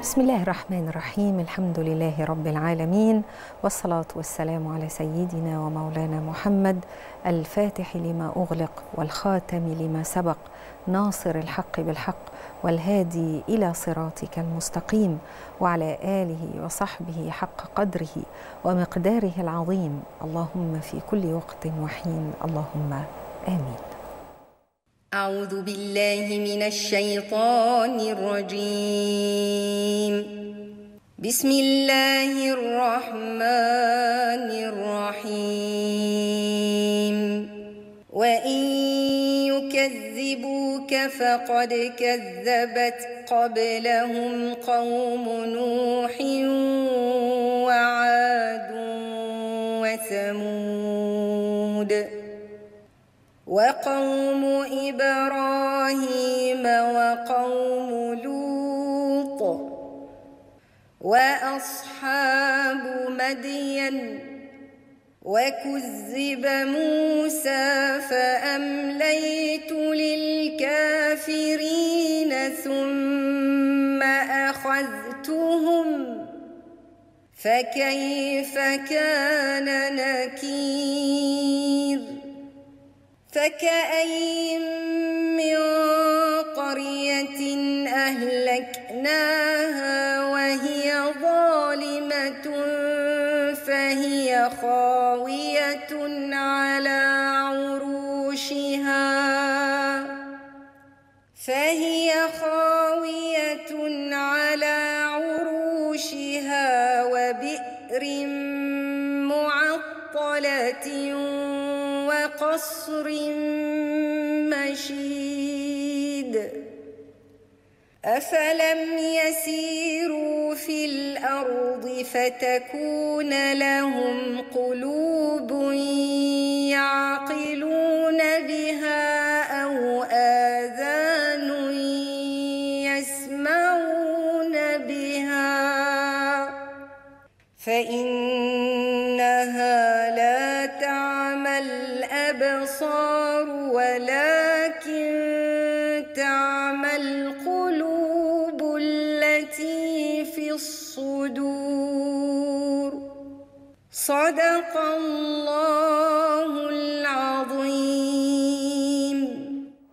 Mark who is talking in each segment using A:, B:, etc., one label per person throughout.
A: بسم الله الرحمن الرحيم الحمد لله رب العالمين والصلاة والسلام على سيدنا ومولانا محمد الفاتح لما أغلق والخاتم لما سبق ناصر الحق بالحق والهادي إلى صراطك المستقيم وعلى آله وصحبه حق قدره ومقداره العظيم اللهم في كل وقت وحين اللهم آمين
B: أعوذ بالله من الشيطان الرجيم بسم الله الرحمن الرحيم وإن يكذبوك فقد كذبت قبلهم قوم نوح وعاد وثمود وقوم إبراهيم وقوم لوط وأصحاب مدين وكذب موسى فأمليت للكافرين ثم أخذتهم فكيف كان نكير فكأين من قرية أهلكناها وهي ظالمة فهي خاوية على عروشها فهي خاوية على عروشها وبئر معطلة وقصر مشيد أفلم يسيروا في الأرض فتكون لهم قلوب يعقلون بها أو آذان يسمعون بها فإنها لا تعمى الأبصار ولكن تعمى القلوب التي في الصدور صدق الله العظيم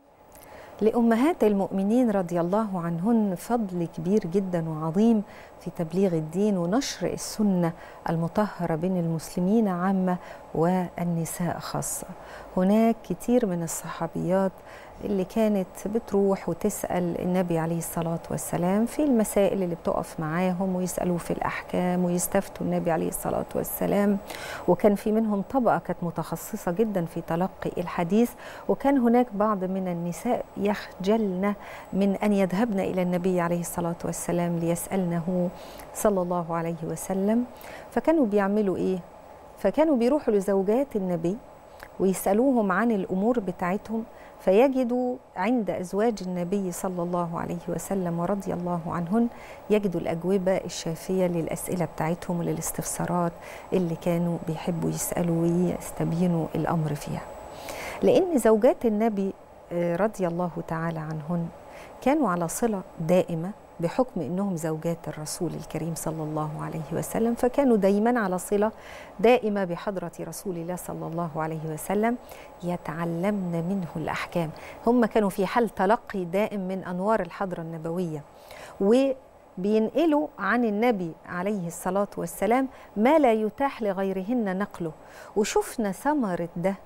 A: لأمهات المؤمنين رضي الله عنهن فضل كبير جدا وعظيم في تبليغ الدين ونشر السنة المطهرة بين المسلمين عامة والنساء خاصة هناك كتير من الصحابيات اللي كانت بتروح وتسأل النبي عليه الصلاة والسلام في المسائل اللي بتقف معاهم ويسألوه في الأحكام ويستفتوا النبي عليه الصلاة والسلام وكان في منهم طبقة كانت متخصصة جدا في تلقي الحديث وكان هناك بعض من النساء يخجلن من أن يذهبن إلى النبي عليه الصلاة والسلام ليسألنه صلى الله عليه وسلم فكانوا بيعملوا إيه؟ فكانوا بيروحوا لزوجات النبي ويسألوهم عن الأمور بتاعتهم فيجدوا عند أزواج النبي صلى الله عليه وسلم ورضي الله عنهن يجدوا الأجوبة الشافية للأسئلة بتاعتهم وللاستفسارات اللي كانوا بيحبوا يسألوا ويستبينوا الأمر فيها لأن زوجات النبي رضي الله تعالى عنهن كانوا على صلة دائمة بحكم انهم زوجات الرسول الكريم صلى الله عليه وسلم فكانوا دايما على صله دائمه بحضره رسول الله صلى الله عليه وسلم يتعلمن منه الاحكام هم كانوا في حال تلقي دائم من انوار الحضره النبويه وبينقلوا عن النبي عليه الصلاه والسلام ما لا يتاح لغيرهن نقله وشفنا ثمره ده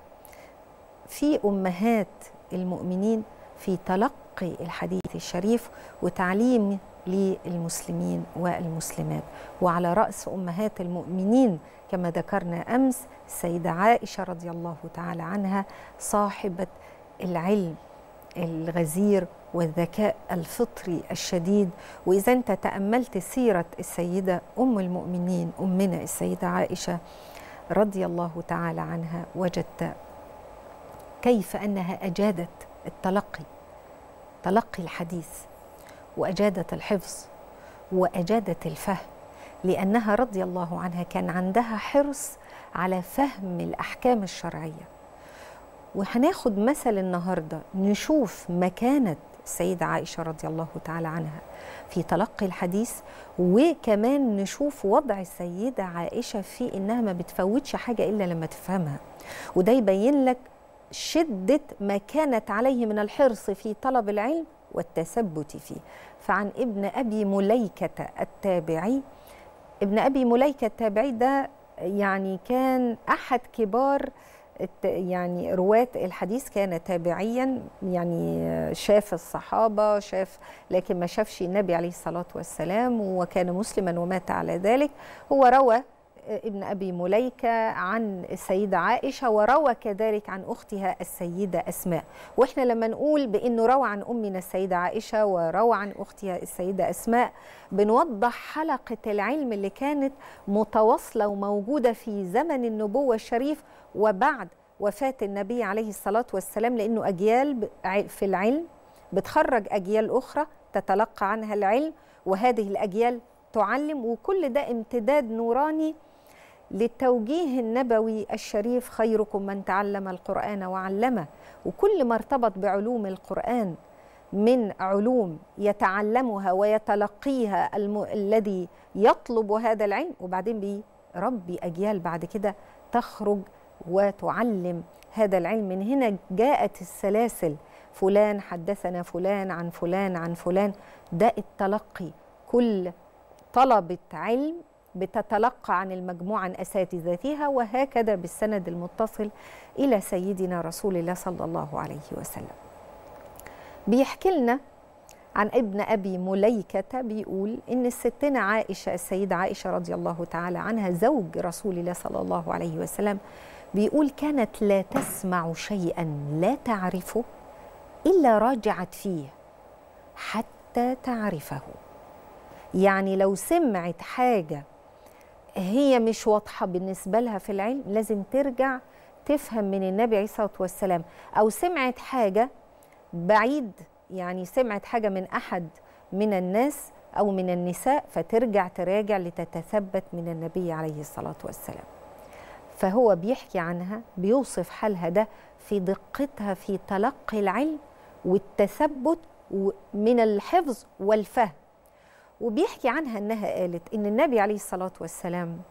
A: في امهات المؤمنين في تلقي الحديث الشريف وتعليم للمسلمين والمسلمات وعلى رأس أمهات المؤمنين كما ذكرنا أمس السيدة عائشة رضي الله تعالى عنها صاحبة العلم الغزير والذكاء الفطري الشديد وإذا أنت تأملت سيرة السيدة أم المؤمنين أمنا السيدة عائشة رضي الله تعالى عنها وجدت كيف أنها أجادت التلقي تلقي الحديث واجادت الحفظ واجادت الفهم لانها رضي الله عنها كان عندها حرص على فهم الاحكام الشرعيه وهناخد مثل النهارده نشوف مكانه السيدة عائشة رضي الله تعالى عنها في تلقي الحديث وكمان نشوف وضع السيدة عائشة في إنها ما بتفوتش حاجة إلا لما تفهمها وده يبين لك شدة ما كانت عليه من الحرص في طلب العلم والتثبت فيه فعن ابن أبي مليكة التابعي ابن أبي مليكة التابعي ده يعني كان أحد كبار يعني رواة الحديث كان تابعيا يعني شاف الصحابة شاف لكن ما شافش النبي عليه الصلاة والسلام وكان مسلما ومات على ذلك هو روى ابن أبي مليكة عن السيدة عائشة وروى كذلك عن أختها السيدة أسماء وإحنا لما نقول بأنه روى عن أمنا السيدة عائشة وروى عن أختها السيدة أسماء بنوضح حلقة العلم اللي كانت متواصلة وموجودة في زمن النبوة الشريف وبعد وفاة النبي عليه الصلاة والسلام لأنه أجيال في العلم بتخرج أجيال أخرى تتلقى عنها العلم وهذه الأجيال تعلم وكل ده امتداد نوراني للتوجيه النبوي الشريف خيركم من تعلم القرآن وعلمه وكل ما ارتبط بعلوم القرآن من علوم يتعلمها ويتلقيها الم... الذي يطلب هذا العلم وبعدين بيربي أجيال بعد كده تخرج وتعلم هذا العلم من هنا جاءت السلاسل فلان حدثنا فلان عن فلان عن فلان ده التلقي كل طلبة علم بتتلقى عن المجموعة عن أساتذتها وهكذا بالسند المتصل إلى سيدنا رسول الله صلى الله عليه وسلم بيحكي لنا عن ابن أبي مليكة بيقول إن الستنا عائشة السيدة عائشة رضي الله تعالى عنها زوج رسول الله صلى الله عليه وسلم بيقول كانت لا تسمع شيئا لا تعرفه إلا راجعت فيه حتى تعرفه يعني لو سمعت حاجة هي مش واضحة بالنسبة لها في العلم لازم ترجع تفهم من النبي عليه الصلاة والسلام أو سمعت حاجة بعيد يعني سمعت حاجة من أحد من الناس أو من النساء فترجع تراجع لتتثبت من النبي عليه الصلاة والسلام فهو بيحكي عنها بيوصف حالها ده في دقتها في تلقي العلم والتثبت من الحفظ والفهم وبيحكي عنها انها قالت ان النبي عليه الصلاه والسلام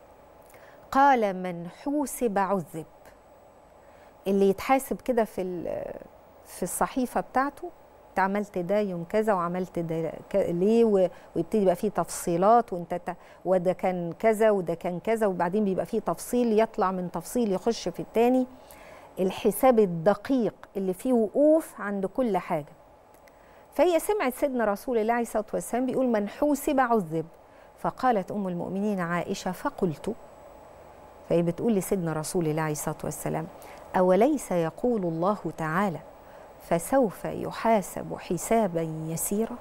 A: قال من حوسب عذب اللي يتحاسب كده في في الصحيفه بتاعته انت عملت ده يوم كذا وعملت ده ليه ويبتدي يبقى فيه تفصيلات وانت وده كان كذا وده كان كذا وبعدين بيبقى فيه تفصيل يطلع من تفصيل يخش في التاني الحساب الدقيق اللي فيه وقوف عند كل حاجه فهي سمعت سيدنا رسول الله عليه الصلاه والسلام بيقول من حوسب عذب فقالت ام المؤمنين عائشه فقلت فهي بتقول لسيدنا رسول الله عليه الصلاه والسلام اوليس يقول الله تعالى فسوف يحاسب حسابا يسيرا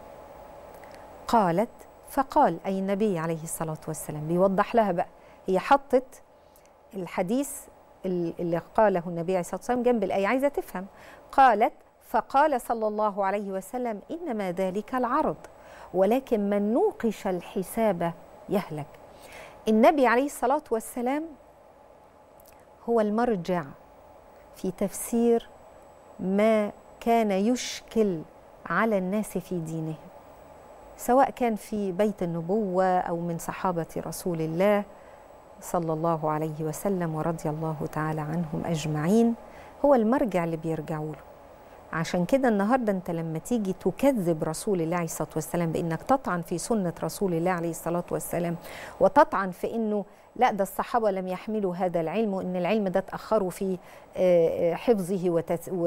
A: قالت فقال اي النبي عليه الصلاه والسلام بيوضح لها بقى هي حطت الحديث اللي قاله النبي عليه الصلاه والسلام جنب الايه عايزه تفهم قالت فقال صلى الله عليه وسلم انما ذلك العرض ولكن من نوقش الحساب يهلك النبي عليه الصلاه والسلام هو المرجع في تفسير ما كان يشكل على الناس في دينهم سواء كان في بيت النبوه او من صحابه رسول الله صلى الله عليه وسلم ورضي الله تعالى عنهم اجمعين هو المرجع اللي بيرجعوا له عشان كده النهارده انت لما تيجي تكذب رسول الله عليه الصلاه والسلام بانك تطعن في سنه رسول الله عليه الصلاه والسلام وتطعن في انه لا ده الصحابه لم يحملوا هذا العلم وان العلم ده اتاخروا في حفظه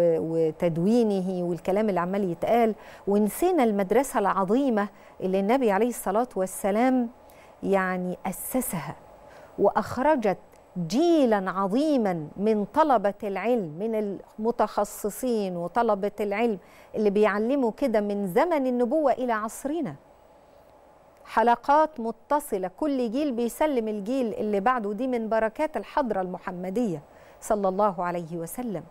A: وتدوينه والكلام اللي عمال يتقال ونسينا المدرسه العظيمه اللي النبي عليه الصلاه والسلام يعني اسسها واخرجت جيلا عظيما من طلبة العلم من المتخصصين وطلبة العلم اللي بيعلموا كده من زمن النبوة إلى عصرنا حلقات متصلة كل جيل بيسلم الجيل اللي بعده دي من بركات الحضرة المحمدية صلى الله عليه وسلم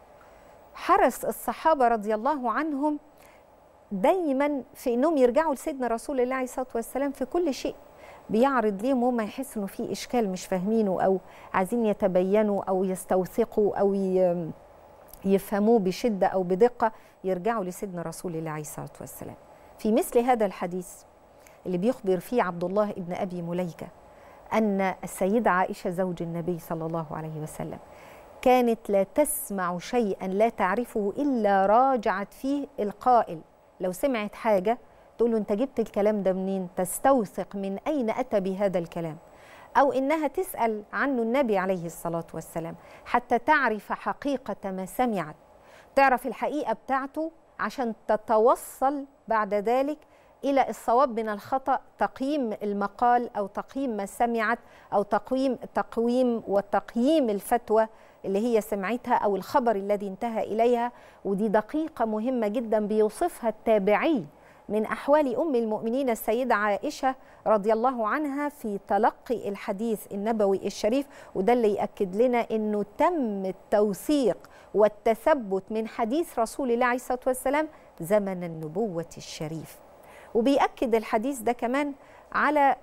A: حرص الصحابة رضي الله عنهم دايما في انهم يرجعوا لسيدنا رسول الله عليه الصلاه والسلام في كل شيء بيعرض ليهم وهم يحسوا انه في اشكال مش فاهمينه او عايزين يتبينوا او يستوثقوا او يفهموه بشدة أو بدقة يرجعوا لسيدنا رسول الله عليه الصلاة والسلام في مثل هذا الحديث اللي بيخبر فيه عبد الله ابن أبي مليكة أن السيدة عائشة زوج النبي صلى الله عليه وسلم كانت لا تسمع شيئا لا تعرفه إلا راجعت فيه القائل لو سمعت حاجة تقول له أنت جبت الكلام ده منين تستوثق من أين أتى بهذا الكلام أو إنها تسأل عنه النبي عليه الصلاة والسلام حتى تعرف حقيقة ما سمعت تعرف الحقيقة بتاعته عشان تتوصل بعد ذلك إلى الصواب من الخطأ تقييم المقال أو تقييم ما سمعت أو تقويم تقويم وتقييم الفتوى اللي هي سمعتها أو الخبر الذي انتهى إليها ودي دقيقة مهمة جدا بيوصفها التابعي من أحوال أم المؤمنين السيدة عائشة رضي الله عنها في تلقي الحديث النبوي الشريف وده اللي يأكد لنا أنه تم التوثيق والتثبت من حديث رسول الله عليه الصلاة والسلام زمن النبوة الشريف وبيأكد الحديث ده كمان على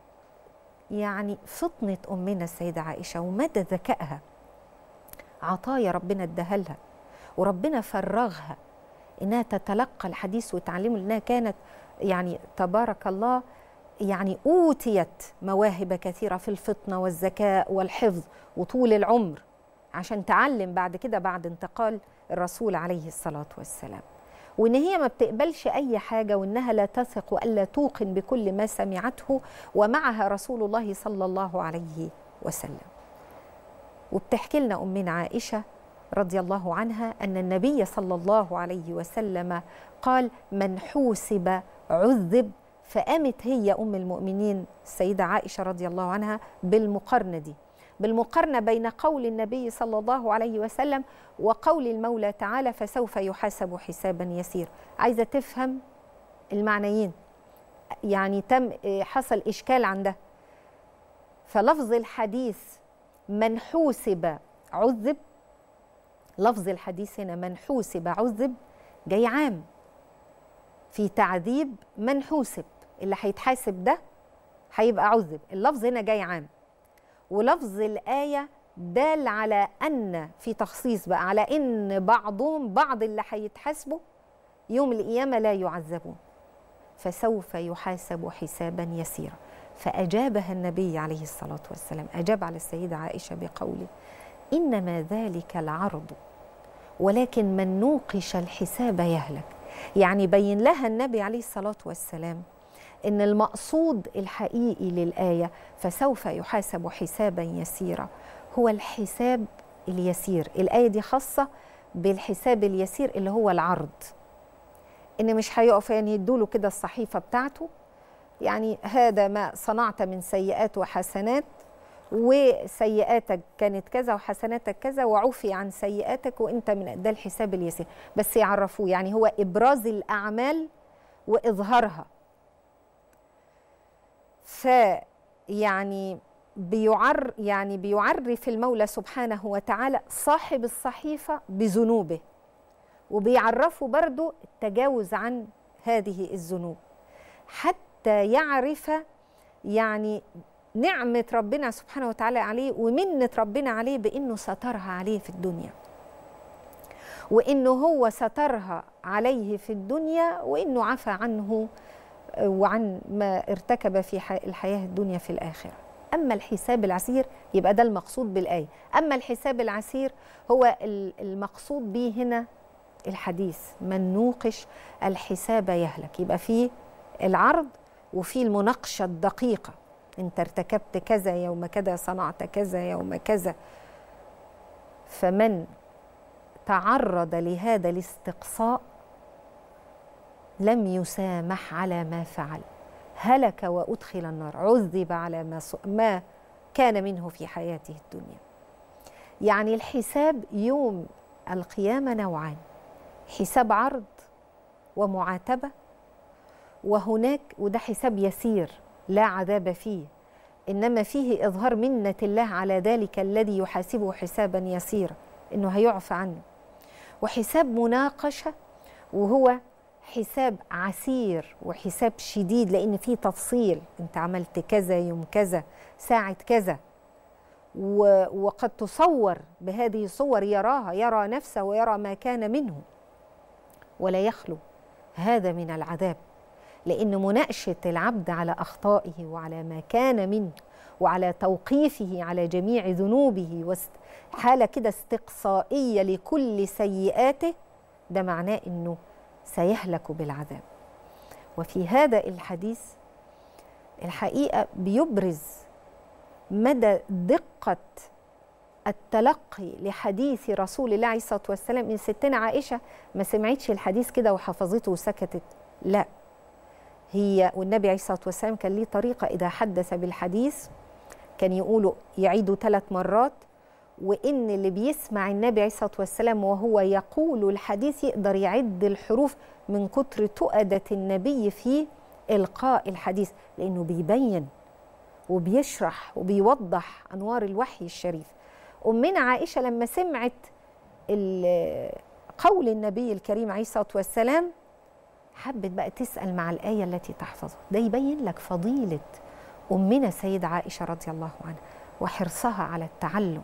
A: يعني فطنة أمنا السيدة عائشة ومدى ذكائها عطايا ربنا اداها لها وربنا فرغها انها تتلقى الحديث وتعلمه لانها كانت يعني تبارك الله يعني اوتيت مواهب كثيره في الفطنه والذكاء والحفظ وطول العمر عشان تعلم بعد كده بعد انتقال الرسول عليه الصلاه والسلام وان هي ما بتقبلش اي حاجه وانها لا تثق والا توقن بكل ما سمعته ومعها رسول الله صلى الله عليه وسلم وبتحكي لنا امنا عائشه رضي الله عنها ان النبي صلى الله عليه وسلم قال من حوسب عذب فقامت هي ام المؤمنين السيده عائشه رضي الله عنها بالمقارنه دي بالمقارنه بين قول النبي صلى الله عليه وسلم وقول المولى تعالى فسوف يحاسب حسابا يسير عايزه تفهم المعنيين يعني تم حصل اشكال عندها فلفظ الحديث من حوسب عذب لفظ الحديث هنا من حوسب عذب جاي عام في تعذيب من حوسب اللي هيتحاسب ده هيبقى عذب اللفظ هنا جاي عام ولفظ الآية دال على أن في تخصيص بقى على أن بعضهم بعض اللي هيتحاسبوا يوم القيامة لا يعذبون فسوف يحاسب حسابا يسيرا فأجابها النبي عليه الصلاة والسلام أجاب على السيدة عائشة بقوله إنما ذلك العرض ولكن من نوقش الحساب يهلك يعني بين لها النبي عليه الصلاة والسلام إن المقصود الحقيقي للآية فسوف يحاسب حسابا يسيرا هو الحساب اليسير الآية دي خاصة بالحساب اليسير اللي هو العرض إن مش هيقف يعني يدوله كده الصحيفة بتاعته يعني هذا ما صنعت من سيئات وحسنات وسيئاتك كانت كذا وحسناتك كذا وعفي عن سيئاتك وانت من ده الحساب اليسير بس يعرفوه يعني هو ابراز الاعمال واظهارها ف يعني بيعر يعني بيعرف المولى سبحانه وتعالى صاحب الصحيفه بذنوبه وبيعرفه برضو التجاوز عن هذه الذنوب حتى يعرف يعني نعمة ربنا سبحانه وتعالى عليه ومنة ربنا عليه بأنه سترها عليه في الدنيا وأنه هو سترها عليه في الدنيا وأنه عفى عنه وعن ما ارتكب في الحياة الدنيا في الآخرة أما الحساب العسير يبقى ده المقصود بالآية أما الحساب العسير هو المقصود به هنا الحديث من نوقش الحساب يهلك يبقى فيه العرض وفي المناقشة الدقيقة انت ارتكبت كذا يوم كذا صنعت كذا يوم كذا فمن تعرض لهذا الاستقصاء لم يسامح على ما فعل هلك وادخل النار عذب على ما ما كان منه في حياته الدنيا يعني الحساب يوم القيامه نوعان حساب عرض ومعاتبه وهناك وده حساب يسير لا عذاب فيه انما فيه اظهار منه الله على ذلك الذي يحاسبه حسابا يسيرا انه هيعفى عنه وحساب مناقشه وهو حساب عسير وحساب شديد لان فيه تفصيل انت عملت كذا يوم كذا ساعه كذا و- وقد تصور بهذه الصور يراها يرى نفسه ويرى ما كان منه ولا يخلو هذا من العذاب لأن مناقشة العبد على أخطائه وعلى ما كان منه وعلى توقيفه على جميع ذنوبه واست- حالة كده استقصائية لكل سيئاته ده معناه أنه سيهلك بالعذاب وفي هذا الحديث الحقيقة بيبرز مدى دقة التلقي لحديث رسول الله عليه الصلاة والسلام إن ستنا عائشة ما سمعتش الحديث كده وحفظته وسكتت لا هي والنبي عليه الصلاة والسلام كان ليه طريقة إذا حدث بالحديث كان يقولوا يعيدوا ثلاث مرات وإن اللي بيسمع النبي عليه الصلاة والسلام وهو يقول الحديث يقدر يعد الحروف من كتر تؤدة النبي في إلقاء الحديث لأنه بيبين وبيشرح وبيوضح أنوار الوحي الشريف أمنا عائشة لما سمعت ال- قول النبي الكريم عليه الصلاة والسلام حبت بقى تسأل مع الآية التي تحفظه ده يبين لك فضيلة أمنا سيدة عائشة رضي الله عنها وحرصها على التعلم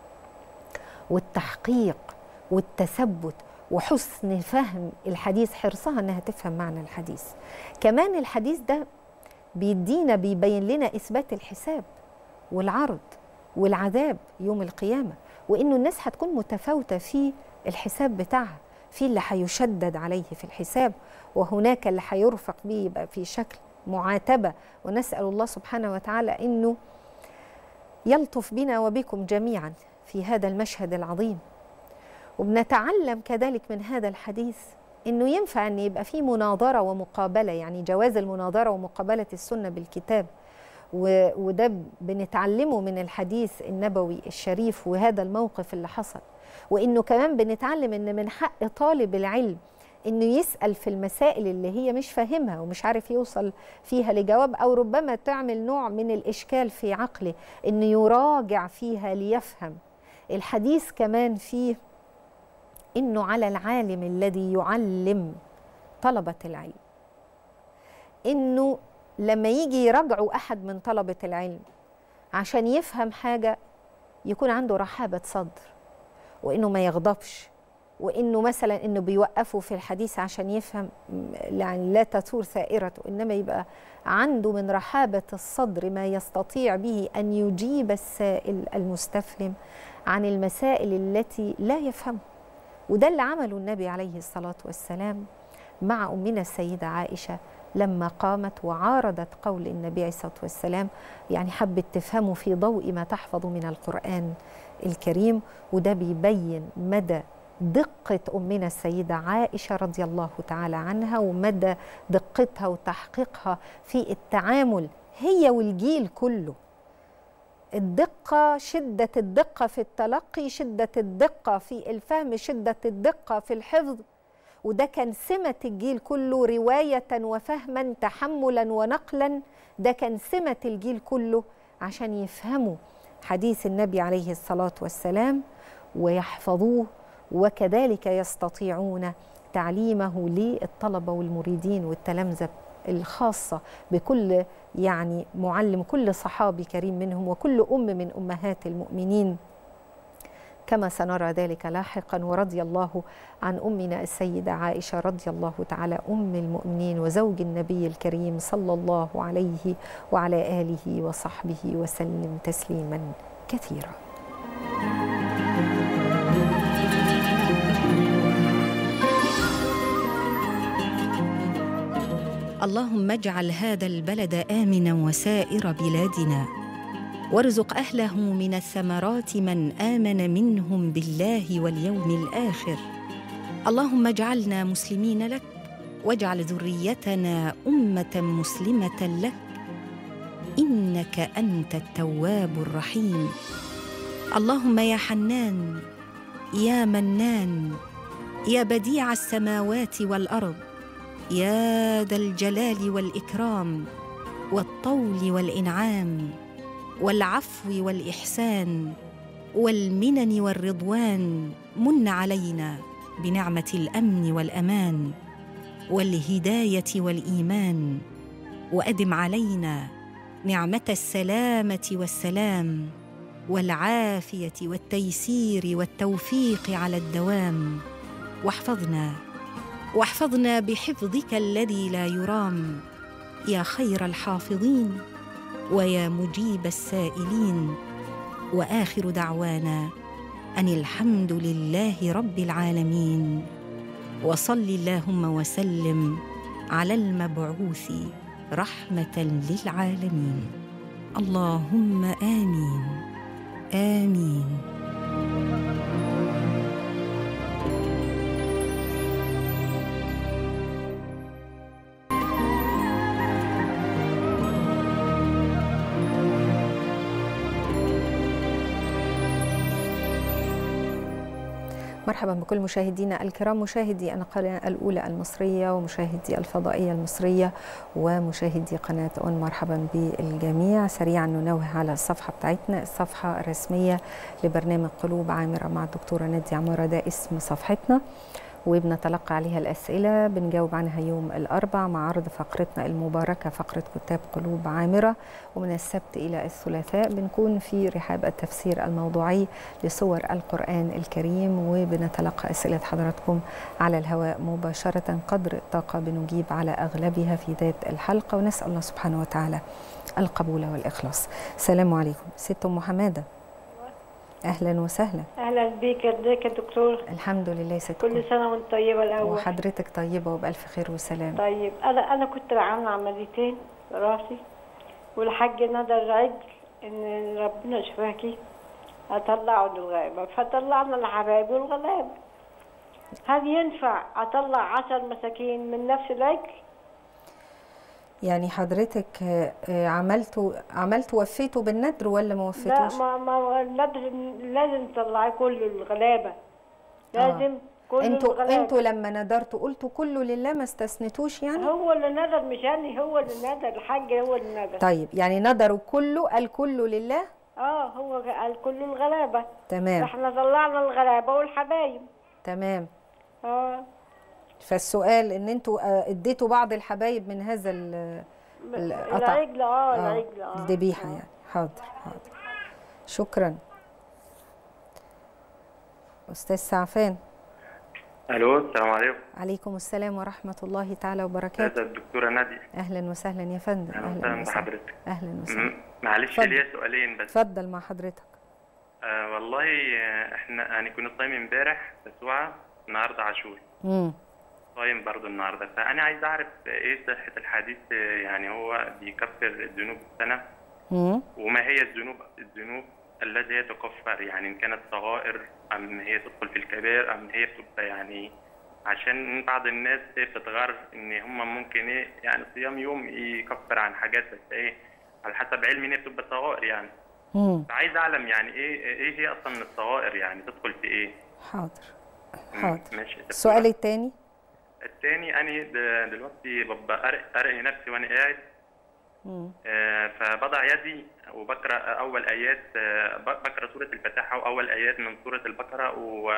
A: والتحقيق والتثبت وحسن فهم الحديث حرصها انها تفهم معنى الحديث كمان الحديث ده بيدينا بيبين لنا اثبات الحساب والعرض والعذاب يوم القيامه وانه الناس هتكون متفاوته في الحساب بتاعها في اللي هيشدد عليه في الحساب وهناك اللي هيرفق به يبقى في شكل معاتبه ونسال الله سبحانه وتعالى انه يلطف بنا وبكم جميعا في هذا المشهد العظيم وبنتعلم كذلك من هذا الحديث انه ينفع ان يبقى في مناظره ومقابله يعني جواز المناظره ومقابله السنه بالكتاب و- وده بنتعلمه من الحديث النبوي الشريف وهذا الموقف اللي حصل وانه كمان بنتعلم ان من حق طالب العلم انه يسال في المسائل اللي هي مش فاهمها ومش عارف يوصل فيها لجواب او ربما تعمل نوع من الاشكال في عقله انه يراجع فيها ليفهم الحديث كمان فيه انه على العالم الذي يعلم طلبه العلم انه لما يجي يراجعوا احد من طلبه العلم عشان يفهم حاجه يكون عنده رحابه صدر وانه ما يغضبش وانه مثلا انه بيوقفوا في الحديث عشان يفهم م- يعني لا تثور ثائرته انما يبقى عنده من رحابه الصدر ما يستطيع به ان يجيب السائل المستفهم عن المسائل التي لا يفهمها وده اللي عمله النبي عليه الصلاه والسلام مع امنا السيده عائشه لما قامت وعارضت قول النبي عليه الصلاه والسلام يعني حبت تفهمه في ضوء ما تحفظ من القران الكريم وده بيبين مدى دقة أمنا السيدة عائشة رضي الله تعالى عنها ومدى دقتها وتحقيقها في التعامل هي والجيل كله الدقة شدة الدقة في التلقي شدة الدقة في الفهم شدة الدقة في الحفظ وده كان سمة الجيل كله رواية وفهما تحملا ونقلا ده كان سمة الجيل كله عشان يفهموا حديث النبي عليه الصلاة والسلام ويحفظوه وكذلك يستطيعون تعليمه للطلبة والمريدين والتلامذة الخاصة بكل يعني معلم كل صحابي كريم منهم وكل أم من أمهات المؤمنين كما سنرى ذلك لاحقا ورضي الله عن امنا السيده عائشه رضي الله تعالى ام المؤمنين وزوج النبي الكريم صلى الله عليه وعلى اله وصحبه وسلم تسليما كثيرا
C: اللهم اجعل هذا البلد امنا وسائر بلادنا وارزق اهله من الثمرات من امن منهم بالله واليوم الاخر اللهم اجعلنا مسلمين لك واجعل ذريتنا امه مسلمه لك انك انت التواب الرحيم اللهم يا حنان يا منان يا بديع السماوات والارض يا ذا الجلال والاكرام والطول والانعام والعفو والاحسان والمنن والرضوان من علينا بنعمه الامن والامان والهدايه والايمان وادم علينا نعمه السلامه والسلام والعافيه والتيسير والتوفيق على الدوام واحفظنا واحفظنا بحفظك الذي لا يرام يا خير الحافظين ويا مجيب السائلين واخر دعوانا ان الحمد لله رب العالمين وصل اللهم وسلم على المبعوث رحمه للعالمين اللهم امين امين
A: مرحبا بكل مشاهدينا الكرام مشاهدي القناة الأولى المصرية ومشاهدي الفضائية المصرية ومشاهدي قناة أون مرحبا بالجميع سريعا ننوه على الصفحة بتاعتنا الصفحة الرسمية لبرنامج قلوب عامرة مع الدكتورة نادية عمارة ده اسم صفحتنا وبنتلقى عليها الأسئلة بنجاوب عنها يوم الأربع مع عرض فقرتنا المباركة فقرة كتاب قلوب عامرة ومن السبت إلى الثلاثاء بنكون في رحاب التفسير الموضوعي لصور القرآن الكريم وبنتلقى أسئلة حضراتكم على الهواء مباشرة قدر الطاقة بنجيب على أغلبها في ذات الحلقة ونسأل الله سبحانه وتعالى القبول والإخلاص السلام عليكم ست أم حمادة أهلا وسهلا
D: اهلا بيك ازيك يا دكتور
A: الحمد لله ست
D: كل
A: كل
D: سنه وانت طيبه الاول
A: وحضرتك طيبة وبألف خير وسلام
D: طيب انا انا كنت عامله عمليتين في راسي والحاج ندى العجل ان ربنا شفاكي هطلعه للغابه فطلعنا الحبايب والغلاب هل ينفع اطلع عشر مساكين من نفس العجل
A: يعني حضرتك آه، آه، عملتوا عملتوا وفيتوا بالندر ولا ما
D: لا
A: وفيتوش؟
D: ما ما لازم لازم تطلعي كل الغلابه لازم كل
A: انتوا
D: الغلابه
A: انتوا لما ندرتوا قلتوا كله لله ما استثنتوش يعني؟
D: هو اللي ندر مش انا هو اللي ندر الحاج هو اللي ندر
A: طيب يعني ندروا كله الكل لله؟
D: اه هو قال كل الغلابة
A: تمام
D: احنا طلعنا الغلابة والحبايب
A: تمام
D: اه
A: فالسؤال ان انتوا آه، اديتوا بعض الحبايب من هذا ال- القطع
D: العجل اه
A: آه،
D: العجل اه
A: الذبيحة يعني حاضر حاضر شكرا أستاذ سعفان
E: الو السلام عليكم
A: عليكم السلام ورحمة الله تعالى
E: هذا
A: وبركاته
E: الدكتوره ناديه
A: أهلا وسهلا يا فندم
E: اهلا
A: أهلا
E: وسهلا
A: وسهلا
E: بحضرتك
A: أهلا وسهلا
E: م- معلش
A: اتفضل.
E: ليا سؤالين بس
A: اتفضل مع حضرتك
E: آه والله آه، احنا يعني كنا صايم امبارح تسوعة النهارده عاشور
A: امم
E: صايم برضو النهارده فانا عايز اعرف ايه صحه الحديث آه، يعني هو بيكفر الذنوب السنه
A: امم
E: وما هي الذنوب الذنوب التي هي تكفر يعني ان كانت صغائر ام هي تدخل في الكبائر ام هي بتبقى يعني عشان بعض الناس إيه بتتغر ان هم ممكن ايه يعني صيام يوم يكفر عن حاجات بس ايه على حسب علمي ان هي بتبقى صغائر يعني
A: امم
E: فعايز اعلم يعني ايه ايه هي اصلا الصغائر يعني تدخل في ايه
A: حاضر
E: مم،
A: حاضر
E: ماشي
A: السؤال الثاني
E: الثاني انا د- دلوقتي ببقى ارق ارق نفسي وانا قاعد
A: امم
E: آه، فبضع يدي وبقرا اول ايات آه، ب- بقرا سوره الفاتحه واول ايات من سوره البقره و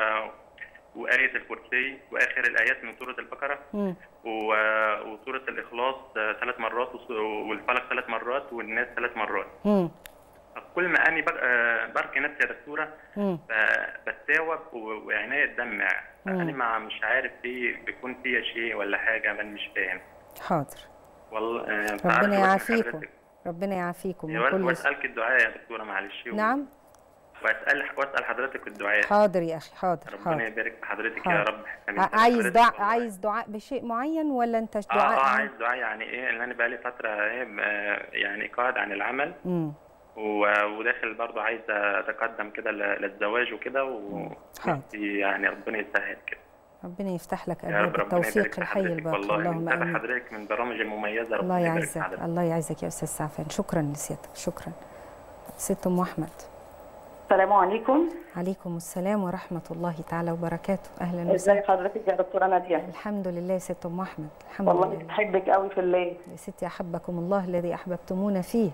E: وآية الكرسي وآخر الآيات من سورة البقرة
A: امم
E: و- وسورة الإخلاص آه، ثلاث مرات وس- والفلق ثلاث مرات والناس ثلاث مرات
A: امم
E: كل ما أني بق- آه، بركي نفسي يا دكتورة
A: امم
E: ف- بتساوب و- وعينيا تدمع
A: مم.
E: أنا ما مش عارف في بيكون فيها شيء ولا حاجة أنا مش فاهم
A: حاضر
E: والله آه، فعارف
A: ربنا
E: أقول من
A: يعافيكم
E: حضرتك.
A: ربنا يعافيكم من
E: وأس-
A: كل سوء.
E: وأسألك الدعاء يا دكتورة معلش و-
A: نعم
E: وأسأل وأسأل حضرتك الدعاء
A: حاضر يا أخي حاضر
E: ربنا
A: حاضر
E: يبارك في حضرتك
A: حاضر.
E: يا رب آمين.
A: ع- عايز
E: حضرتك
A: دعاء
E: والله.
A: عايز دعاء بشيء معين ولا انت
E: اه
A: دعاء
E: اه عايز دعاء يعني ايه ان انا بقالي فتره ايه آه، يعني قاعد عن العمل
A: امم
E: و- وداخل برضه عايز اتقدم كده ل- للزواج وكده و
A: حاضر.
E: يعني ربنا يسهل كده
A: ربنا يفتح لك
E: يا رب
A: ابواب
E: ربنا يبارك
A: التوفيق
E: في
A: الحي
E: حضرتك
A: الباقي
E: والله
A: اللهم
E: متابع
A: امين
E: حضرتك من البرامج المميزه ربنا
A: الله
E: يبارك في
A: يعزك
E: حضرتك
A: الله يعزك يا استاذ سعفان شكرا لسيادتك شكرا ست ام احمد
F: السلام عليكم
A: عليكم السلام ورحمه الله تعالى وبركاته اهلا وسهلا
F: ازي حضرتك يا دكتوره ناديه
A: الحمد لله يا ست ام احمد الحمد
F: والله
A: لله
F: بحبك قوي في الليل
A: يا ستي احبكم الله الذي احببتمونا فيه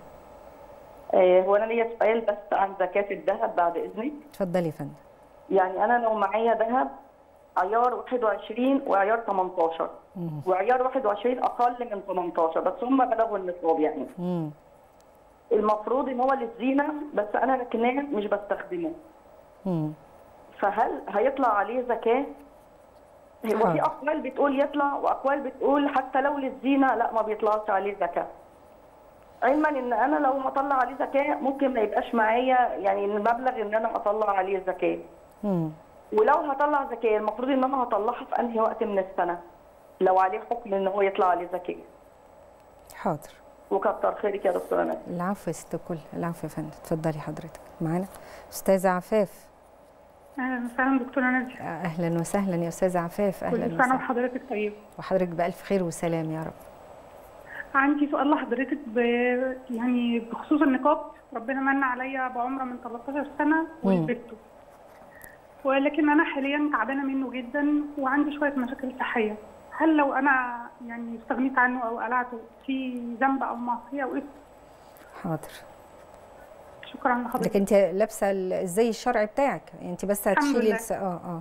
F: آه هو انا ليا سؤال بس عن زكاه الذهب بعد اذنك
A: اتفضلي يا فندم
F: يعني انا لو معايا ذهب عيار 21 وعيار 18
A: مم.
F: وعيار 21 اقل من 18 بس هم بلغوا النصاب يعني
A: مم.
F: المفروض ان هو للزينه بس انا لكناه مش بستخدمه
A: مم.
F: فهل هيطلع عليه زكاه هو في
A: حاضر.
F: اقوال بتقول يطلع واقوال بتقول حتى لو للزينه لا ما بيطلعش عليه زكاه علما ان انا لو هطلع عليه زكاه ممكن ما يبقاش معايا يعني المبلغ ان انا اطلع عليه زكاه
A: مم.
F: ولو هطلع زكاه المفروض ان انا هطلعها في انهي وقت من السنه لو عليه حكم ان هو يطلع عليه زكاه
A: حاضر
F: وكتر خيرك يا دكتوره ناديه
A: العفو يا ست الكل العفو يا فندم اتفضلي حضرتك معانا استاذه عفاف
G: اهلا وسهلا دكتوره ناديه
A: اهلا وسهلا يا استاذه عفاف
G: كل
A: اهلا
G: سنه
A: وسهلا
G: وحضرتك طيب
A: وحضرتك بالف خير وسلام يا رب
G: عندي سؤال لحضرتك ب... يعني بخصوص النقاب ربنا من عليا بعمره من 13 سنه ولبسته ولكن انا حاليا تعبانه منه جدا وعندي شويه مشاكل صحيه هل لو انا يعني استغنيت عنه او قلعته في ذنب او معصيه او اثم
A: حاضر
G: شكرا لحضرتك
A: لكن انت لابسه ال- الزي الشرعي بتاعك انت بس
G: الحمد
A: هتشيلي
G: لله.
A: الس... اه اه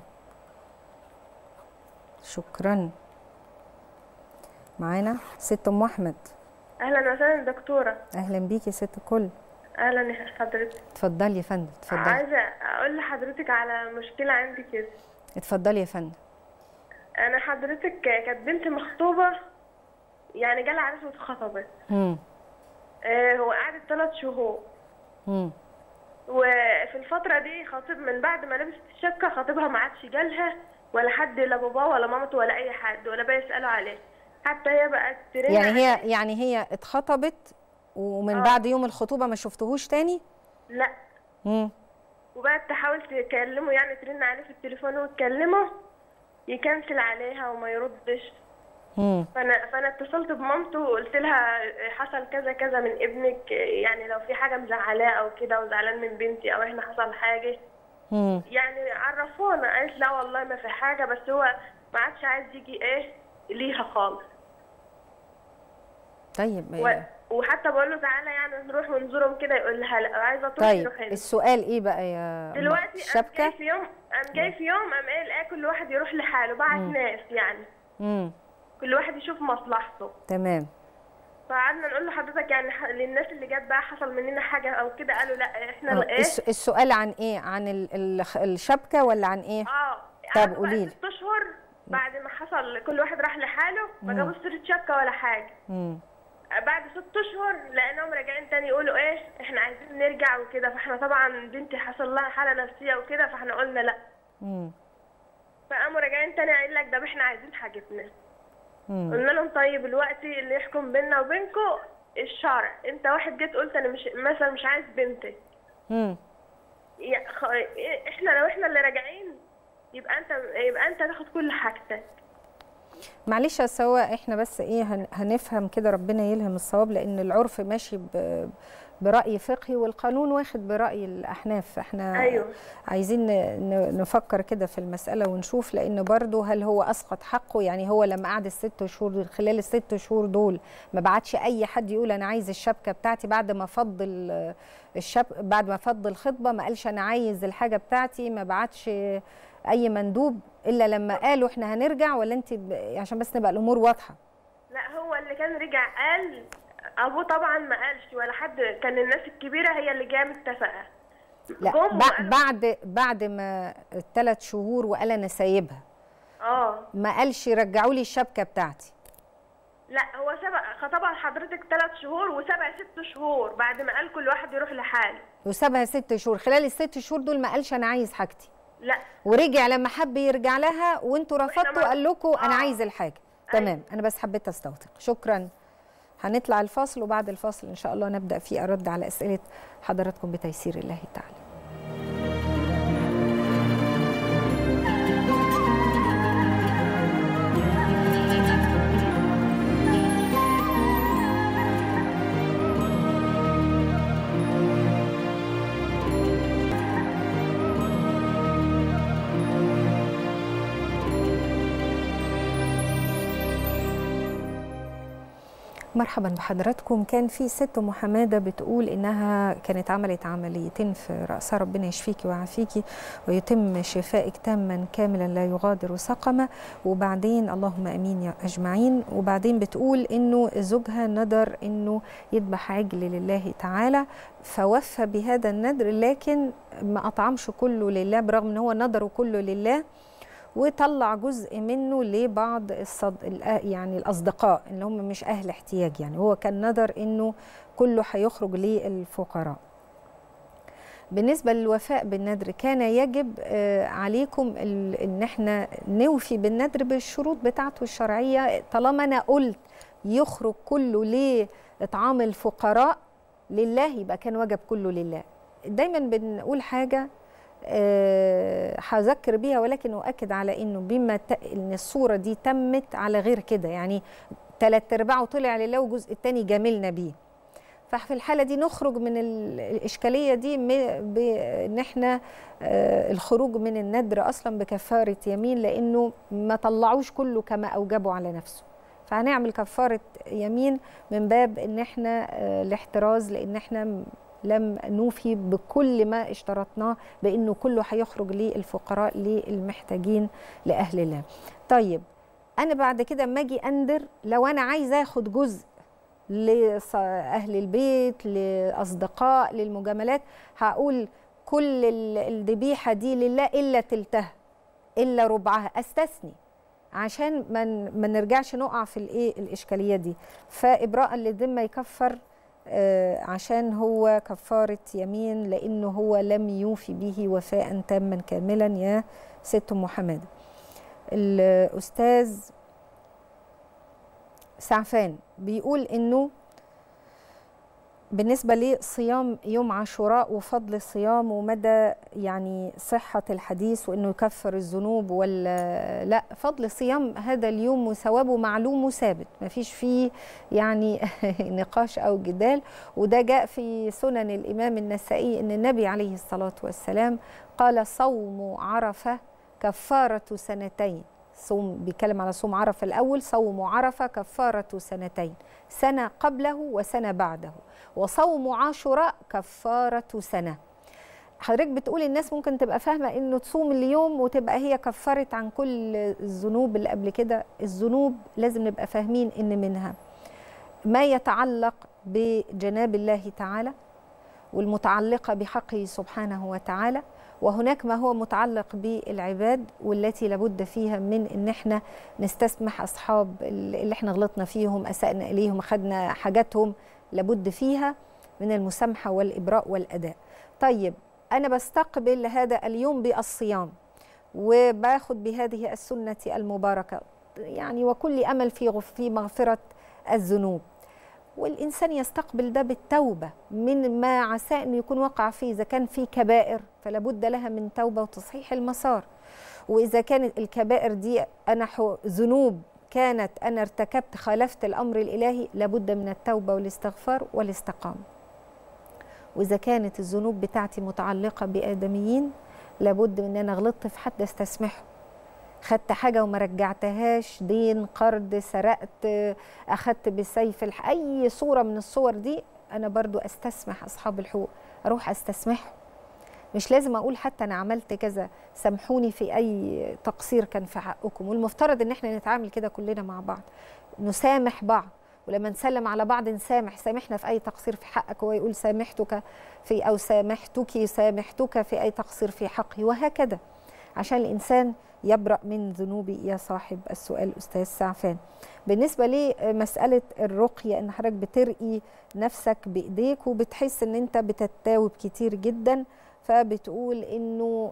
A: شكرا معانا ست ام احمد
H: اهلا وسهلا دكتوره
A: اهلا بيكي ست الكل
H: اهلا يا حضرتك
A: اتفضلي يا فندم اتفضلي
H: عايزه اقول لحضرتك على مشكله عندي كده
A: اتفضلي يا فندم
H: انا حضرتك كانت بنت مخطوبه يعني جالها عريس واتخطبت
A: امم
H: آه هو قعدت ثلاث شهور
A: امم
H: وفي الفتره دي خطيب من بعد ما لبست الشبكه خطيبها ما عادش جالها ولا حد لا باباه ولا مامته ولا اي حد ولا بقى يسالوا عليه حتى هي بقت ترن
A: يعني هي
H: عليه.
A: يعني هي اتخطبت ومن
H: آه.
A: بعد يوم الخطوبه ما شفتهوش تاني
H: لا
A: امم
H: وبقت تحاول تكلمه يعني ترن عليه في التليفون وتكلمه يكنسل عليها وما يردش
A: امم
H: فانا فانا اتصلت بمامته وقلت لها حصل كذا كذا من ابنك يعني لو في حاجه مزعلاه او كده وزعلان من بنتي او احنا حصل حاجه
A: امم
H: يعني عرفونا قالت لا والله ما في حاجه بس هو ما عادش عايز يجي ايه ليها خالص
A: طيب
H: و... وحتى بقول له تعالى يعني نروح ونزورهم كده يقول لها لا عايزه تروح
A: طيب
H: يروح هنا
A: السؤال ايه بقى يا أم
H: دلوقتي قام
A: الشبكه
H: جاي في يوم قام جاي في يوم قام قايل ايه كل واحد يروح لحاله بعت ناس يعني
A: امم
H: كل واحد يشوف مصلحته
A: تمام
H: فقعدنا نقول لحضرتك يعني ح- للناس اللي جت بقى حصل مننا حاجه او كده قالوا لا احنا
A: آه،
H: ايه
A: الس- السؤال عن ايه عن ال- ال- الشبكه ولا عن ايه
H: اه
A: طب
H: قعدوا بقى
A: قوليلي.
H: ست اشهر بعد ما حصل كل واحد راح لحاله ما جابوش سيره شبكه ولا حاجه
A: امم
H: بعد ست اشهر لقيناهم راجعين تاني يقولوا ايه احنا عايزين نرجع وكده فاحنا طبعا بنتي حصل لها حاله نفسيه وكده فاحنا قلنا لا
A: امم
H: فقاموا راجعين تاني قايل لك ده احنا عايزين حاجتنا
A: امم
H: قلنا لهم طيب الوقت اللي يحكم بيننا وبينكم الشرع انت واحد جيت قلت انا مش مثلا مش عايز بنتك
A: امم
H: يا خ... احنا لو احنا اللي راجعين يبقى انت يبقى انت تاخد كل حاجتك
A: معلش يا سوا احنا بس ايه هن- هنفهم كده ربنا يلهم الصواب لان العرف ماشي ب- برأي فقهي والقانون واخد برأي الأحناف احنا
H: أيوه.
A: عايزين ن- ن- نفكر كده في المسألة ونشوف لأن برضه هل هو أسقط حقه يعني هو لما قعد الست شهور دول خلال الست شهور دول ما بعتش أي حد يقول أنا عايز الشبكة بتاعتي بعد ما فض ال- الشب بعد ما فض الخطبة ما قالش أنا عايز الحاجة بتاعتي ما بعتش أي مندوب إلا لما قالوا احنا هنرجع ولا أنت ب- عشان بس نبقى الأمور واضحة
H: لا هو اللي كان رجع قال ابوه طبعا ما قالش ولا حد كان الناس الكبيره هي اللي جايه متفقه
A: لا
H: جم
A: بع-
H: وقالوا-
A: بعد بعد ما الثلاث شهور وقال انا سايبها
H: اه
A: ما قالش رجعوا لي الشبكه بتاعتي
H: لا هو سبق خطبها لحضرتك ثلاث شهور وسبق ست شهور بعد ما قال كل واحد يروح لحاله
A: وسابها ست شهور خلال الست شهور دول ما قالش انا عايز حاجتي
H: لا
A: ورجع لما حب يرجع لها وانتوا رفضتوا
H: ما-
A: قال لكم انا
H: آه.
A: عايز الحاجه تمام انا بس حبيت استوثق شكرا هنطلع الفاصل وبعد الفاصل ان شاء الله نبدا في ارد على اسئله حضراتكم بتيسير الله تعالى مرحبا بحضراتكم كان في ست ام حماده بتقول انها كانت عملت عمليتين في راسها ربنا يشفيكي ويعافيكي ويتم شفائك تاما كاملا لا يغادر سقما وبعدين اللهم امين يا اجمعين وبعدين بتقول انه زوجها ندر انه يذبح عجل لله تعالى فوفى بهذا الندر لكن ما اطعمش كله لله برغم ان هو نذره كله لله وطلع جزء منه لبعض الصد... يعني الاصدقاء اللي هم مش اهل احتياج يعني هو كان نظر انه كله هيخرج للفقراء بالنسبه للوفاء بالنذر كان يجب عليكم ان احنا نوفي بالنذر بالشروط بتاعته الشرعيه طالما انا قلت يخرج كله لاطعام الفقراء لله يبقى كان وجب كله لله دايما بنقول حاجه هذكر أه بيها ولكن أؤكد على أنه بما ت... إن الصورة دي تمت على غير كده يعني ثلاث أرباعه طلع لله والجزء الثاني جاملنا بيه ففي الحالة دي نخرج من الإشكالية دي بأن احنا أه الخروج من الندر أصلا بكفارة يمين لأنه ما طلعوش كله كما أوجبوا على نفسه فهنعمل كفارة يمين من باب ان احنا أه الاحتراز لان احنا لم نوفي بكل ما اشترطناه بانه كله هيخرج للفقراء للمحتاجين لاهل الله. طيب انا بعد كده اما اجي اندر لو انا عايزه اخد جزء لاهل البيت لاصدقاء للمجاملات هقول كل الذبيحه دي لله الا تلتها الا ربعها استثني عشان ما نرجعش نقع في الايه الاشكاليه دي فابراء للذمه يكفر آه عشان هو كفارة يمين لأنه هو لم يوفي به وفاء تاما كاملا يا ست أم حمادة الأستاذ سعفان بيقول إنه بالنسبة لصيام يوم عاشوراء وفضل الصيام ومدى يعني صحة الحديث وإنه يكفر الذنوب ولا لا فضل صيام هذا اليوم وثوابه معلوم وثابت ما فيش فيه يعني نقاش أو جدال وده جاء في سنن الإمام النسائي إن النبي عليه الصلاة والسلام قال صوم عرفة كفارة سنتين صوم بيتكلم على صوم عرفة الأول صوم عرفة كفارة سنتين سنة قبله وسنة بعده وصوم عاشوراء كفارة سنة حضرتك بتقول الناس ممكن تبقى فاهمة انه تصوم اليوم وتبقى هي كفرت عن كل الذنوب اللي قبل كده الذنوب لازم نبقى فاهمين ان منها ما يتعلق بجناب الله تعالى والمتعلقة بحقه سبحانه وتعالى وهناك ما هو متعلق بالعباد والتي لابد فيها من ان احنا نستسمح اصحاب اللي احنا غلطنا فيهم اسانا اليهم اخذنا حاجاتهم لابد فيها من المسامحه والابراء والاداء. طيب انا بستقبل هذا اليوم بالصيام وباخد بهذه السنه المباركه يعني وكل امل في في مغفره الذنوب. والإنسان يستقبل ده بالتوبة من ما عسى أن يكون وقع فيه إذا كان في كبائر فلا بد لها من توبة وتصحيح المسار وإذا كانت الكبائر دي أنا ذنوب كانت أنا ارتكبت خالفت الأمر الإلهي لابد من التوبة والاستغفار والاستقامة وإذا كانت الذنوب بتاعتي متعلقة بآدميين لابد من أن أنا غلطت في حد استسمحه خدت حاجه وما رجعتهاش دين قرض سرقت اخدت بالسيف الح... اي صوره من الصور دي انا برضو استسمح اصحاب الحقوق اروح استسمحهم مش لازم اقول حتى انا عملت كذا سامحوني في اي تقصير كان في حقكم والمفترض ان احنا نتعامل كده كلنا مع بعض نسامح بعض ولما نسلم على بعض نسامح سامحنا في اي تقصير في حقك هو يقول سامحتك في او سامحتك سامحتك في اي تقصير في حقي وهكذا عشان الانسان يبرأ من ذنوبي يا صاحب السؤال أستاذ سعفان بالنسبة لمسألة الرقية إن حضرتك بترقي نفسك بإيديك وبتحس إن أنت بتتاوب كتير جدا فبتقول إنه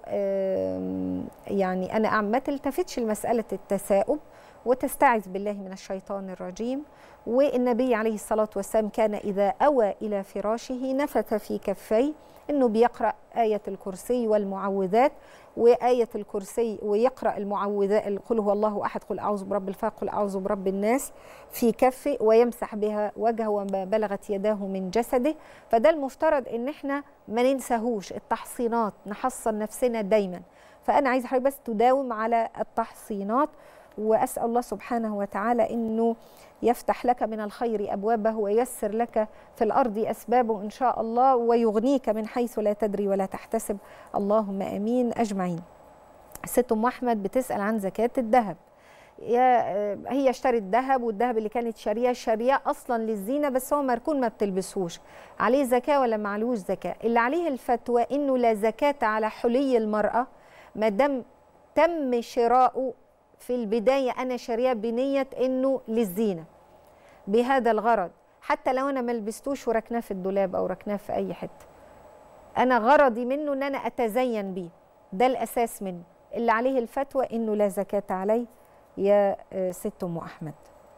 A: يعني أنا ما تلتفتش لمسألة التثاؤب وتستعذ بالله من الشيطان الرجيم والنبي عليه الصلاة والسلام كان إذا أوى إلى فراشه نفث في كفيه انه بيقرا ايه الكرسي والمعوذات وايه الكرسي ويقرا المعوذات قل هو الله احد قل اعوذ برب الفلق قل اعوذ برب الناس في كفه ويمسح بها وجهه وما بلغت يداه من جسده فده المفترض ان احنا ما ننساهوش التحصينات نحصن نفسنا دايما فانا عايزه حضرتك بس تداوم على التحصينات واسال الله سبحانه وتعالى انه يفتح لك من الخير ابوابه وييسر لك في الارض اسبابه ان شاء الله ويغنيك من حيث لا تدري ولا تحتسب اللهم امين اجمعين ست ام احمد بتسال عن زكاه الذهب يا هي اشترت ذهب والذهب اللي كانت شارياه شارياه اصلا للزينه بس هو مركون ما بتلبسوش عليه زكاه ولا معلوش زكاه اللي عليه الفتوى انه لا زكاه على حلي المراه ما دام تم شراؤه في البدايه انا شارياه بنيه انه للزينه بهذا الغرض حتى لو انا ما لبستوش وركناه في الدولاب او ركناه في اي حته انا غرضي منه ان انا اتزين بيه ده الاساس منه اللي عليه الفتوى انه لا زكاه عليه يا ست ام احمد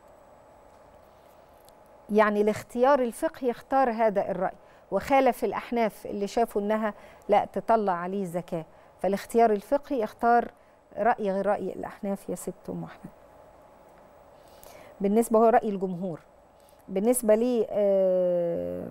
A: يعني الاختيار الفقهي يختار هذا الراي وخالف الاحناف اللي شافوا انها لا تطلع عليه زكاه فالاختيار الفقهي يختار راي غير راي الاحناف يا ست ام احمد بالنسبه هو راي الجمهور بالنسبه لي آه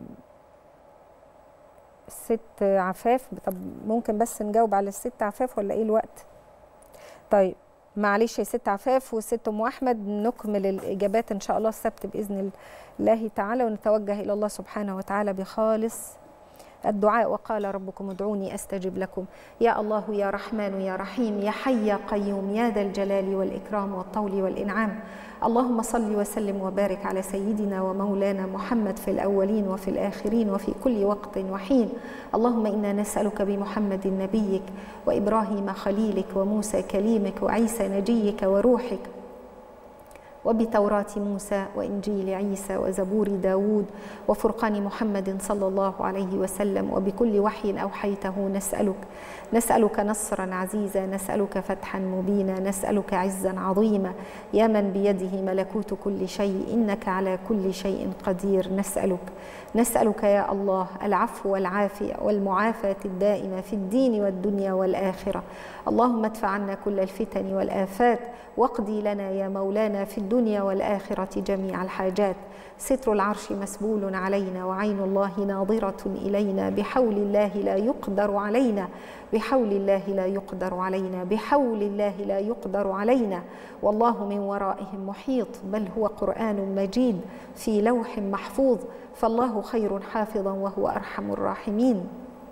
A: الست عفاف طب ممكن بس نجاوب على الست عفاف ولا ايه الوقت طيب معلش يا ست عفاف وست ام احمد نكمل الاجابات ان شاء الله السبت باذن الله تعالى ونتوجه الى الله سبحانه وتعالى بخالص الدعاء وقال ربكم ادعوني استجب لكم يا الله يا رحمن يا رحيم يا حي يا قيوم يا ذا الجلال والاكرام والطول والانعام اللهم صل وسلم وبارك على سيدنا ومولانا محمد في الاولين وفي الاخرين وفي كل وقت وحين اللهم انا نسالك بمحمد نبيك وابراهيم خليلك وموسى كليمك وعيسى نجيك وروحك وبتوراة موسى وإنجيل عيسى وزبور داود وفرقان محمد صلى الله عليه وسلم وبكل وحي أوحيته نسألك نسألك نصرا عزيزا نسألك فتحا مبينا نسألك عزا عظيما يا من بيده ملكوت كل شيء إنك على كل شيء قدير نسألك نسألك يا الله العفو والعافية والمعافاة الدائمة في الدين والدنيا والآخرة اللهم ادفع عنا كل الفتن والآفات واقضي لنا يا مولانا في الدنيا والآخرة جميع الحاجات ستر العرش مسبول علينا وعين الله ناظرة إلينا بحول الله لا يقدر علينا بحول الله لا يقدر علينا بحول الله لا يقدر علينا والله من ورائهم محيط بل هو قرآن مجيد في لوح محفوظ فالله خير حافظا وهو أرحم الراحمين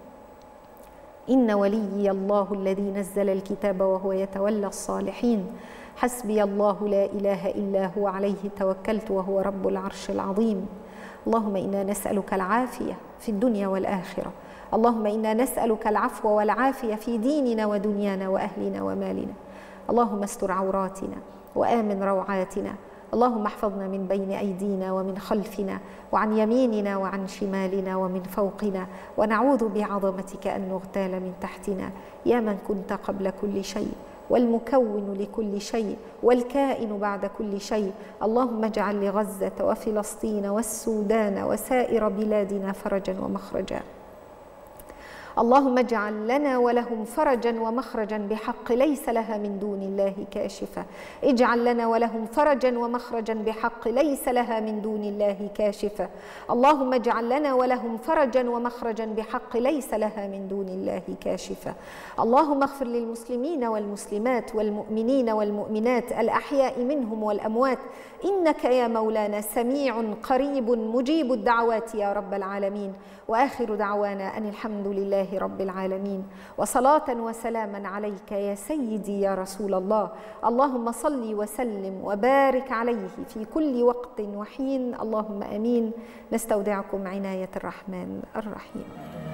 A: إن وليي الله الذي نزل الكتاب وهو يتولى الصالحين حسبي الله لا اله الا هو عليه توكلت وهو رب العرش العظيم اللهم انا نسالك العافيه في الدنيا والاخره اللهم انا نسالك العفو والعافيه في ديننا ودنيانا واهلنا ومالنا اللهم استر عوراتنا وامن روعاتنا اللهم احفظنا من بين ايدينا ومن خلفنا وعن يميننا وعن شمالنا ومن فوقنا ونعوذ بعظمتك ان نغتال من تحتنا يا من كنت قبل كل شيء والمكون لكل شيء والكائن بعد كل شيء اللهم اجعل لغزه وفلسطين والسودان وسائر بلادنا فرجا ومخرجا اللهم اجعل لنا ولهم فرجا ومخرجا بحق ليس لها من دون الله كاشفه اجعل لنا ولهم فرجا ومخرجا بحق ليس لها من دون الله كاشفه اللهم اجعل لنا ولهم فرجا ومخرجا بحق ليس لها من دون الله كاشفه اللهم اغفر للمسلمين والمسلمات والمؤمنين والمؤمنات الاحياء منهم والاموات انك يا مولانا سميع قريب مجيب الدعوات يا رب العالمين واخر دعوانا ان الحمد لله رب العالمين وصلاه وسلاما عليك يا سيدي يا رسول الله اللهم صل وسلم وبارك عليه في كل وقت وحين اللهم امين نستودعكم عنايه الرحمن الرحيم